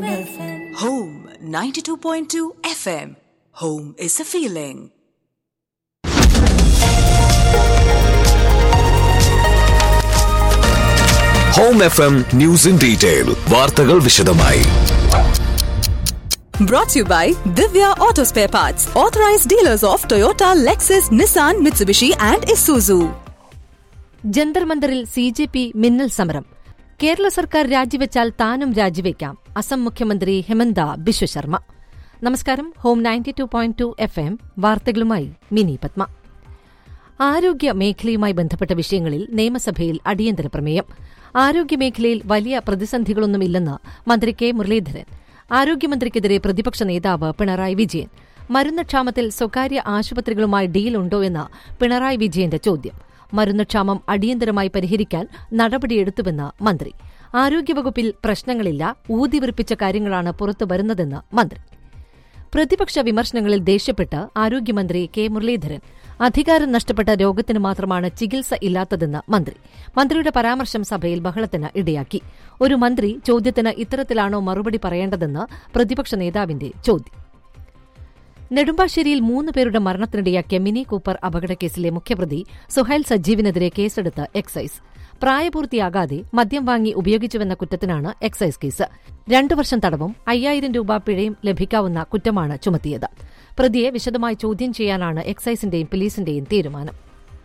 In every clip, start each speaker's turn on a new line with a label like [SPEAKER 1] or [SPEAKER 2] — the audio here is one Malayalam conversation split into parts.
[SPEAKER 1] Home 92.2 FM. Home is a feeling.
[SPEAKER 2] Home F M news in detail വാർത്തകൾ വിശദമായി
[SPEAKER 1] Brought to you by Divya Auto Spare Parts, authorized dealers of Toyota, Lexus, Nissan, Mitsubishi, and Isuzu.
[SPEAKER 3] Jantar മന്ദറിൽ സി ജെ പി മിന്നൽ സമരം കേരള സർക്കാർ രാജിവെച്ചാൽ താനും രാജിവെക്കാം അസം മുഖ്യമന്ത്രി ഹെമന്ത ബിശ്വ ശർമ്മ നമസ്കാരം home ninety two point two F M വാർത്തകളുമായി മിനി പത്മ ആരോഗ്യ മേഖലയുമായി ബന്ധപ്പെട്ട വിഷയങ്ങളിൽ നിയമസഭയിൽ അടിയന്തര പ്രമേയം ആരോഗ്യമേഖലയിൽ വലിയ പ്രതിസന്ധികളൊന്നുമില്ലെന്ന് മന്ത്രി കെ മുരളീധരൻ ആരോഗ്യമന്ത്രിക്കെതിരെ പ്രതിപക്ഷ നേതാവ് പിണറായി വിജയൻ മരുന്നുക്ഷാമത്തിൽ സ്വകാര്യ ആശുപത്രികളുമായി ഡീലുണ്ടോ എന്ന പിണറായി വിജയന്റെ ചോദ്യം മരുന്നുക്ഷാമം അടിയന്തരമായി പരിഹരിക്കാൻ നടപടിയെടുത്തുവെന്ന് മന്ത്രി ആരോഗ്യവകുപ്പിൽ പ്രശ്നങ്ങളില്ല ഊതിവിറിപ്പിച്ച കാര്യങ്ങളാണ് പുറത്തു വരുന്നതെന്ന് മന്ത്രി പ്രതിപക്ഷ വിമർശനങ്ങളിൽ ദേഷ്യപ്പെട്ട് ആരോഗ്യമന്ത്രി കെ മുരളീധരൻ അധികാരം നഷ്ടപ്പെട്ട രോഗത്തിന് മാത്രമാണ് ചികിത്സ ഇല്ലാത്തതെന്ന് മന്ത്രി മന്ത്രിയുടെ പരാമർശം സഭയിൽ ബഹളത്തിന് ഇടയാക്കി ഒരു മന്ത്രി ചോദ്യത്തിന് ഇത്തരത്തിലാണോ മറുപടി പറയേണ്ടതെന്ന് പ്രതിപക്ഷ നേതാവിന്റെ ചോദ്യം നെടുമ്പാശ്ശേരിയിൽ മൂന്ന് പേരുടെ മരണത്തിനിടയാക്കിയ മിനി കൂപ്പർ അപകടക്കേസിലെ മുഖ്യപ്രതി സുഹൈൽ സജീവിനെതിരെ കേസെടുത്ത് എക്സൈസ് പ്രായപൂർത്തിയാകാതെ മദ്യം വാങ്ങി ഉപയോഗിച്ചുവെന്ന കുറ്റത്തിനാണ് എക്സൈസ് കേസ് രണ്ടു വർഷം തടവും അയ്യായിരം രൂപ പിഴയും ലഭിക്കാവുന്ന കുറ്റമാണ് ചുമത്തിയത് പ്രതിയെ വിശദമായി ചോദ്യം ചെയ്യാനാണ് എക്സൈസിന്റെയും പോലീസിന്റെയും തീരുമാനം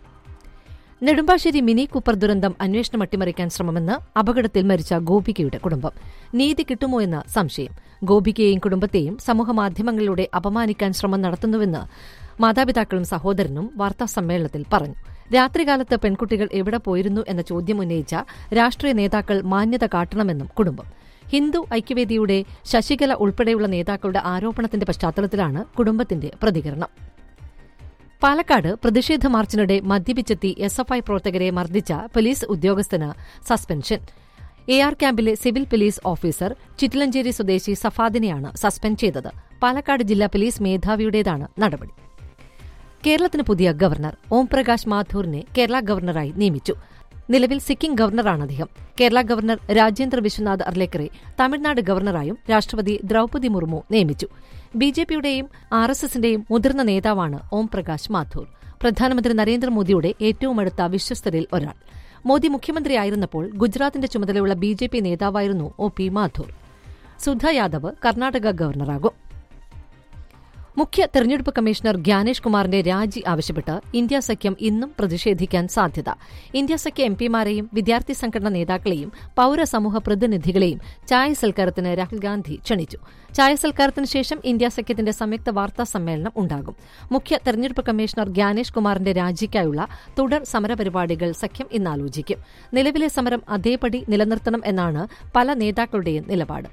[SPEAKER 3] നെടുമ്പാശ്ശേരി മിനി കൂപ്പർ ദുരന്തം അന്വേഷണം അട്ടിമറിക്കാൻ ശ്രമമെന്ന് അപകടത്തിൽ മരിച്ച ഗോപികയുടെ കുടുംബം നീതി കിട്ടുമോ എന്ന സംശയം ഗോപികയെയും കുടുംബത്തെയും സമൂഹമാധ്യമങ്ങളിലൂടെ അപമാനിക്കാൻ ശ്രമം നടത്തുന്നുവെന്ന് മാതാപിതാക്കളും സഹോദരനും വാർത്താസമ്മേളനത്തിൽ പറഞ്ഞു രാത്രികാലത്ത് പെൺകുട്ടികൾ എവിടെ പോയിരുന്നു എന്ന ചോദ്യം ഉന്നയിച്ച രാഷ്ട്രീയ നേതാക്കൾ മാന്യത കാട്ടണമെന്നും കുടുംബം ഹിന്ദു ഐക്യവേദിയുടെ ശശികല ഉൾപ്പെടെയുള്ള നേതാക്കളുടെ ആരോപണത്തിന്റെ പശ്ചാത്തലത്തിലാണ് കുടുംബത്തിന്റെ പ്രതികരണം പാലക്കാട് പ്രതിഷേധ മാർച്ചിനിടെ മദ്യപിച്ചെത്തി എസ് എഫ് ഐ പ്രവർത്തകരെ മർദ്ദിച്ച പോലീസ് ഉദ്യോഗസ്ഥന് സസ്പെൻഷൻ എ ആർ ക്യാമ്പിലെ സിവിൽ പോലീസ് ഓഫീസർ ചിറ്റിലഞ്ചേരി സ്വദേശി സഫാദിനെയാണ് സസ്പെൻഡ് ചെയ്തത് പാലക്കാട് ജില്ലാ പോലീസ് മേധാവിയുടേതാണ് നടപടി കേരളത്തിന് പുതിയ ഗവർണർ ഓംപ്രകാശ് മാഥൂറിനെ കേരള ഗവർണറായി നിയമിച്ചു നിലവിൽ സിക്കിം ഗവർണറാണ് അദ്ദേഹം കേരള ഗവർണർ രാജേന്ദ്ര വിശ്വനാഥ് അർലേക്കറെ തമിഴ്നാട് ഗവർണറായും രാഷ്ട്രപതി ദ്രൌപതി മുർമു നിയമിച്ചു ബിജെപിയുടെയും ആർ എസ് എസിന്റെയും മുതിർന്ന നേതാവാണ് ഓം പ്രകാശ് മാഥൂർ പ്രധാനമന്ത്രി നരേന്ദ്രമോദിയുടെ ഏറ്റവും അടുത്ത വിശ്വസ്തരിൽ ഒരാൾ മോദി മുഖ്യമന്ത്രിയായിരുന്നപ്പോൾ ഗുജറാത്തിന്റെ ചുമതലയുള്ള ബിജെപി നേതാവായിരുന്നു ഒ പി മാഥൂർ സുധ യാദവ് കർണാടക ഗവർണറാകും മുഖ്യ തെരഞ്ഞെടുപ്പ് കമ്മീഷണർ ഗ്യാനേഷ് കുമാറിന്റെ രാജി ആവശ്യപ്പെട്ട് ഇന്ത്യ സഖ്യം ഇന്നും പ്രതിഷേധിക്കാൻ സാധ്യത ഇന്ത്യ സഖ്യ എംപിമാരെയും വിദ്യാർത്ഥി സംഘടനാ നേതാക്കളെയും പൌരസമൂഹ പ്രതിനിധികളെയും ചായ സൽക്കാരത്തിന് രാഹുൽ ഗാന്ധി ക്ഷണിച്ചു ചായ സൽക്കാരത്തിന് ശേഷം ഇന്ത്യ സഖ്യത്തിന്റെ സംയുക്ത വാർത്താ സമ്മേളനം ഉണ്ടാകും മുഖ്യ തെരഞ്ഞെടുപ്പ് കമ്മീഷണർ ഗ്യാനേഷ് കുമാറിന്റെ രാജിക്കായുള്ള തുടർ സമരപരിപാടികൾ സഖ്യം ഇന്ന് ആലോചിക്കും നിലവിലെ സമരം അതേപടി നിലനിർത്തണം എന്നാണ് പല നേതാക്കളുടെയും നിലപാട്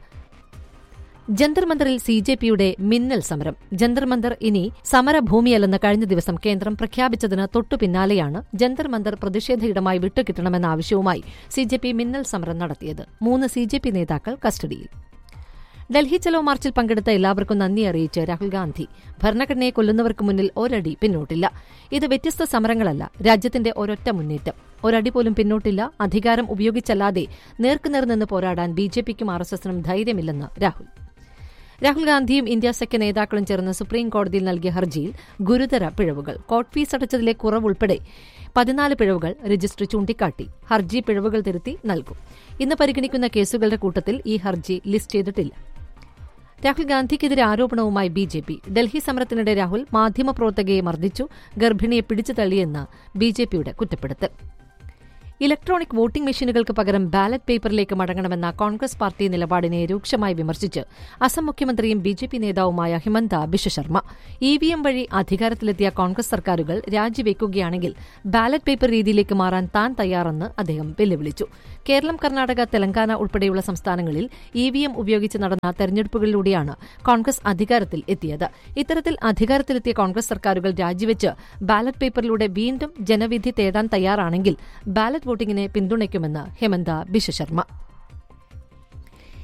[SPEAKER 3] ജന്തർ മന്ദറിൽ സി ജെ പിയുടെ മിന്നൽ സമരം ജന്തർ മന്ദർ ഇനി സമരഭൂമിയല്ലെന്ന് കഴിഞ്ഞ ദിവസം കേന്ദ്രം പ്രഖ്യാപിച്ചതിന് തൊട്ടു പിന്നാലെയാണ് ജന്തർ മന്ദർ പ്രതിഷേധ ഇടമായി വിട്ടുകിട്ടണമെന്ന ആവശ്യവുമായി സി ജെ പി മിന്നൽ സമരം നടത്തിയത് മൂന്ന് സി ജെ പി നേതാക്കൾ കസ്റ്റഡിയിൽ ഡൽഹി ചലോ മാർച്ചിൽ പങ്കെടുത്ത എല്ലാവർക്കും നന്ദി അറിയിച്ച് രാഹുൽ ഗാന്ധി ഭരണഘടനയെ കൊല്ലുന്നവർക്ക് മുന്നിൽ ഒരടി പിന്നോട്ടില്ല ഇത് വ്യത്യസ്ത സമരങ്ങളല്ല രാജ്യത്തിന്റെ ഒരൊറ്റ മുന്നേറ്റം ഒരടി പോലും പിന്നോട്ടില്ല അധികാരം ഉപയോഗിച്ചല്ലാതെ നേർക്കുനേർ നിന്ന് പോരാടാൻ ബിജെപിക്കും ആർ എസ് എസിനും ധൈര്യമില്ലെന്ന് രാഹുൽ രാഹുൽ ഗാന്ധിയും ഇന്ത്യ സഖ്യ നേതാക്കളും ചേർന്ന് സുപ്രീം കോടതിയിൽ നൽകിയ ഹർജിയിൽ ഗുരുതര പിഴവുകൾ കോർട്ട് ഫീസ് അടച്ചതിലെ കുറവ് ഉൾപ്പെടെ പതിനാല് പിഴവുകൾ രജിസ്ട്രി ചൂണ്ടിക്കാട്ടി ഹർജി പിഴവുകൾ തിരുത്തി നൽകും ഇന്ന് പരിഗണിക്കുന്ന കേസുകളുടെ കൂട്ടത്തിൽ ഈ ഹർജി ലിസ്റ്റ് ചെയ്തിട്ടില്ല രാഹുൽ ഗാന്ധിക്കെതിരെ ആരോപണവുമായി ബി ജെ പി ഡൽഹി സമരത്തിനിടെ രാഹുൽ മാധ്യമപ്രവർത്തകയെ മർദ്ദിച്ചു ഗർഭിണിയെ പിടിച്ചു തള്ളിയെന്ന് ബി ജെ പിയുടെ കുറ്റപ്പെടുത്തൽ ഇലക്ട്രോണിക് വോട്ടിംഗ് മെഷീനുകൾക്ക് പകരം ബാലറ്റ് പേപ്പറിലേക്ക് മടങ്ങണമെന്ന കോൺഗ്രസ് പാർട്ടി നിലപാടിനെ രൂക്ഷമായി വിമർശിച്ച് അസം മുഖ്യമന്ത്രിയും ബി ജെ പി നേതാവുമായ Himanta Biswa Sarma E V M വഴി അധികാരത്തിലെത്തിയ കോൺഗ്രസ് സർക്കാരുകൾ രാജിവെക്കുകയാണെങ്കിൽ ബാലറ്റ് പേപ്പർ രീതിയിലേക്ക് മാറാൻ താൻ തയ്യാറെന്ന് അദ്ദേഹം വെല്ലുവിളിച്ചു കേരളം കർണാടക തെലങ്കാന ഉൾപ്പെടെയുള്ള സംസ്ഥാനങ്ങളിൽ ഇ വി എം ഉപയോഗിച്ച് നടന്ന തെരഞ്ഞെടുപ്പുകളിലൂടെയാണ് കോൺഗ്രസ് അധികാരത്തിൽ എത്തിയത് ഇത്തരത്തിൽ അധികാരത്തിലെത്തിയ കോൺഗ്രസ് സർക്കാരുകൾ രാജിവെച്ച് ബാലറ്റ് പേപ്പറിലൂടെ വീണ്ടും ജനവിധി തേടാൻ തയ്യാറാണെങ്കിൽ ബാലറ്റ് വോട്ടിംഗിനെ പിന്തുണയ്ക്കുമെന്ന് ഹെമന്ത ബിശ്വ ശർമ്മ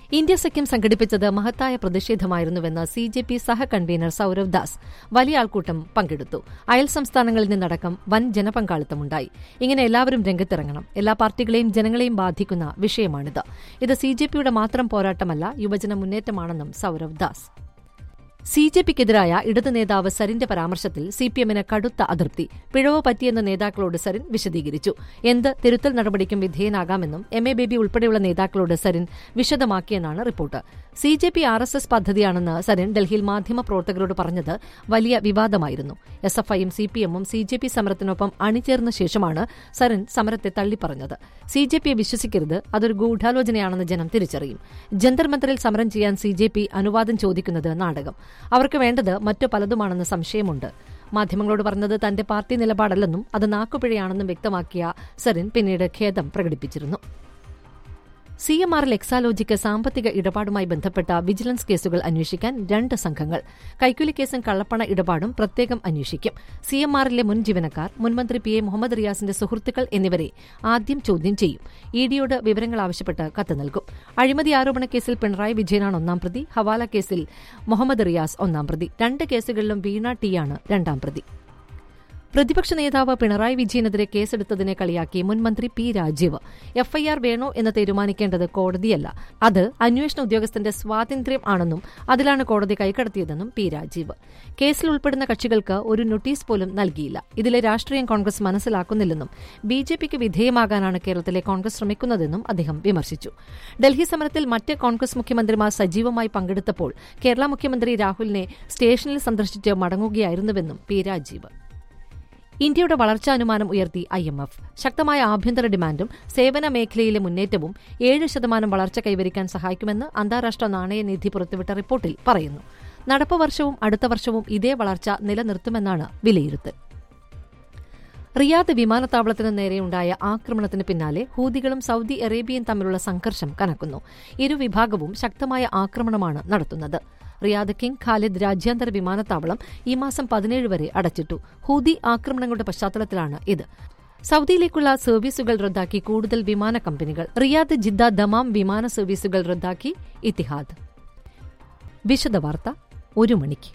[SPEAKER 3] ഇന്ത്യ സഖ്യം സംഘടിപ്പിച്ചത് മഹത്തായ പ്രതിഷേധമായിരുന്നുവെന്ന് സി ജെ പി സഹ കൺവീനർ സൌരവ് ദാസ് വലിയ ആൾക്കൂട്ടം പങ്കെടുത്തു അയൽ സംസ്ഥാനങ്ങളിൽ നിന്നടക്കം വൻ ജനപങ്കാളിത്തമുണ്ടായി ഇങ്ങനെ എല്ലാവരും രംഗത്തിറങ്ങണം എല്ലാ പാർട്ടികളെയും ജനങ്ങളെയും ബാധിക്കുന്ന വിഷയമാണിത് ഇത് സി ജെ പിയുടെ മാത്രം പോരാട്ടമല്ല യുവജന മുന്നേറ്റമാണെന്നും സൌരവ് ദാസ് സി ജെ പിക്കെതിരായ ഇടത് നേതാവ് സരിന്റെ പരാമർശത്തിൽ സി പി എമ്മിന് കടുത്ത അതൃപ്തി പിഴവ് പറ്റിയെന്ന് നേതാക്കളോട് സരിൻ വിശദീകരിച്ചു എന്ത് തിരുത്തൽ നടപടിക്കും വിധേയനാകാമെന്നും എം എ ബേബി ഉൾപ്പെടെയുള്ള നേതാക്കളോട് സരിൻ വിശദമാക്കിയെന്നാണ് report C J P R S S പദ്ധതിയാണെന്ന് സരിൻ ഡൽഹിയിൽ മാധ്യമപ്രവർത്തകരോട് പറഞ്ഞത് വലിയ വിവാദമായിരുന്നു എസ് എഫ് ഐയും സി പി എമ്മും സി ജെ പി സമരത്തിനൊപ്പം അണിചേർന്ന ശേഷമാണ് സരിൻ സമരത്തെ തള്ളിപ്പറഞ്ഞത് സി ജെ പിയെ വിശ്വസിക്കരുത് അതൊരു ഗൂഢാലോചനയാണെന്ന് ജനം തിരിച്ചറിയും ജന്തർ മന്ദറിൽ സമരം ചെയ്യാൻ സി ജെ പി അനുവാദം ചോദിക്കുന്നത് നാടകം അവർക്ക് വേണ്ടത് മറ്റു പലതുമാണെന്ന് സംശയമുണ്ട് മാധ്യമങ്ങളോട് പറഞ്ഞത് തന്റെ പാർട്ടി നിലപാടല്ലെന്നും അത് നാക്കുപിഴയാണെന്നും വ്യക്തമാക്കിയ സരിൻ പിന്നീട് ഖേദം പ്രകടിപ്പിച്ചിരുന്നു സി എം ആറിൽ എക്സാലോജിക്ക് സാമ്പത്തിക ഇടപാടുമായി ബന്ധപ്പെട്ട വിജിലൻസ് കേസുകൾ അന്വേഷിക്കാൻ രണ്ട് സംഘങ്ങൾ കൈക്കൂലി കേസും കള്ളപ്പണ ഇടപാടും പ്രത്യേകം അന്വേഷിക്കും സി എം ആറിലെ മുൻ ജീവനക്കാർ മുൻമന്ത്രി പി എ മുഹമ്മദ് റിയാസിന്റെ സുഹൃത്തുക്കൾ എന്നിവരെ ആദ്യം ചോദ്യം ചെയ്യും ഇ ഡിയോട് വിവരങ്ങൾ ആവശ്യപ്പെട്ട് കത്ത് നൽകും അഴിമതി ആരോപണ കേസിൽ പിണറായി വിജയനാണ് ഒന്നാം പ്രതി ഹവാല കേസിൽ മുഹമ്മദ് റിയാസ് ഒന്നാം പ്രതി രണ്ട് കേസുകളിലും വീണ ടിയാണ് രണ്ടാം പ്രതി പ്രതിപക്ഷ നേതാവ് പിണറായി വിജയനെതിരെ കേസെടുത്തതിനെ കളിയാക്കി മുൻമന്ത്രി പി രാജീവ് എഫ്ഐആർ വേണോ എന്ന് തീരുമാനിക്കേണ്ടത് കോടതിയല്ല അത് അന്വേഷണ ഉദ്യോഗസ്ഥന്റെ സ്വാതന്ത്ര്യം ആണെന്നും അതിലാണ് കോടതി കൈക്കടത്തിയതെന്നും പി രാജീവ് കേസിൽ ഉൾപ്പെടുന്ന കക്ഷികൾക്ക് ഒരു നോട്ടീസ് പോലും നൽകിയില്ല ഇതിലെ രാഷ്ട്രീയം കോൺഗ്രസ് മനസ്സിലാക്കുന്നില്ലെന്നും ബി ജെ പിക്ക് വിധേയമാകാനാണ് കേരളത്തിലെ കോൺഗ്രസ് ശ്രമിക്കുന്നതെന്നും അദ്ദേഹം വിമർശിച്ചു ഡൽഹി സമരത്തിൽ മറ്റ് കോൺഗ്രസ് മുഖ്യമന്ത്രിമാർ സജീവമായി പങ്കെടുത്തപ്പോൾ കേരള മുഖ്യമന്ത്രി രാഹുലിനെ സ്റ്റേഷനിൽ സന്ദർശിച്ച് മടങ്ങുകയായിരുന്നുവെന്നും പി രാജീവ് ഇന്ത്യയുടെ വളർച്ചാ അനുമാനം ഉയർത്തി ഐ എം എഫ് ശക്തമായ ആഭ്യന്തര ഡിമാൻഡും സേവന മേഖലയിലെ മുന്നേറ്റവും ഏഴ് ശതമാനം വളർച്ച കൈവരിക്കാൻ സഹായിക്കുമെന്ന് അന്താരാഷ്ട്ര നാണയനിധി പുറത്തുവിട്ട റിപ്പോർട്ടിൽ പറയുന്നു നടപ്പ് വർഷവും അടുത്ത വർഷവും ഇതേ വളർച്ച നിലനിർത്തുമെന്നാണ് വിലയിരുത്തൽ റിയാദ് വിമാനത്താവളത്തിന് നേരെയുണ്ടായ ആക്രമണത്തിന് പിന്നാലെ ഹൂതികളും സൌദി അറേബ്യയും തമ്മിലുള്ള സംഘർഷം കനക്കുന്നു ഇരുവിഭാഗവും ശക്തമായ ആക്രമണമാണ് നടത്തുന്നത് റിയാദ് കിങ് ഖാലിദ് രാജ്യാന്തര വിമാനത്താവളം ഈ മാസം പതിനേഴ് വരെ അടച്ചിട്ടു ഹൂതി ആക്രമണങ്ങളുടെ പശ്ചാത്തലത്തിലാണ് ഇത് സൌദിയിലേക്കുള്ള സർവീസുകൾ റദ്ദാക്കി കൂടുതൽ വിമാന കമ്പനികൾ റിയാദ് ജിദ്ദ ദമാം വിമാന സർവീസുകൾ റദ്ദാക്കി ഇത്തിഹാദ് വിശദവാർത്ത ഒരു മണിക്ക്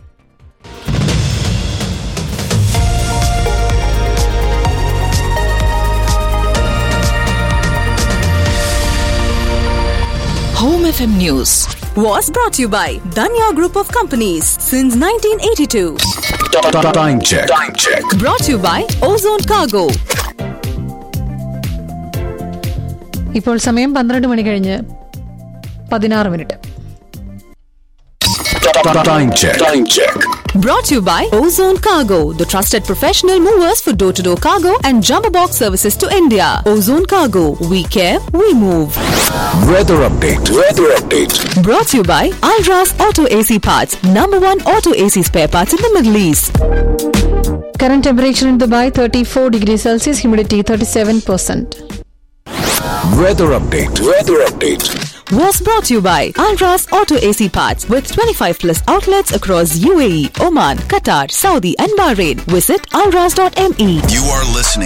[SPEAKER 1] Home FM News was brought to you by Danya Group of Companies since 1982.
[SPEAKER 2] Time check. Time check.
[SPEAKER 1] Brought to you by Ozone Cargo.
[SPEAKER 4] ഇപ്പോൾ സമയം പന്ത്രണ്ട് മണി കഴിഞ്ഞ് പതിനാറ് minute
[SPEAKER 2] Time check. Time check.
[SPEAKER 1] Brought to you by Ozone Cargo, the trusted professional movers for door to door cargo and jumbo box services to India. Ozone Cargo, we care, we move.
[SPEAKER 2] Weather update. Weather update.
[SPEAKER 1] Brought to you by Alras Auto AC Parts, number one auto AC spare parts in the Middle East.
[SPEAKER 4] Current temperature in Dubai thirty four degree Celsius humidity thirty seven percent
[SPEAKER 2] Weather update. Weather update.
[SPEAKER 1] Was brought to you by Alras Auto AC Parts with 25 plus outlets across UAE, Oman, Qatar, Saudi, and Bahrain. Visit alras.me.
[SPEAKER 5] You are listening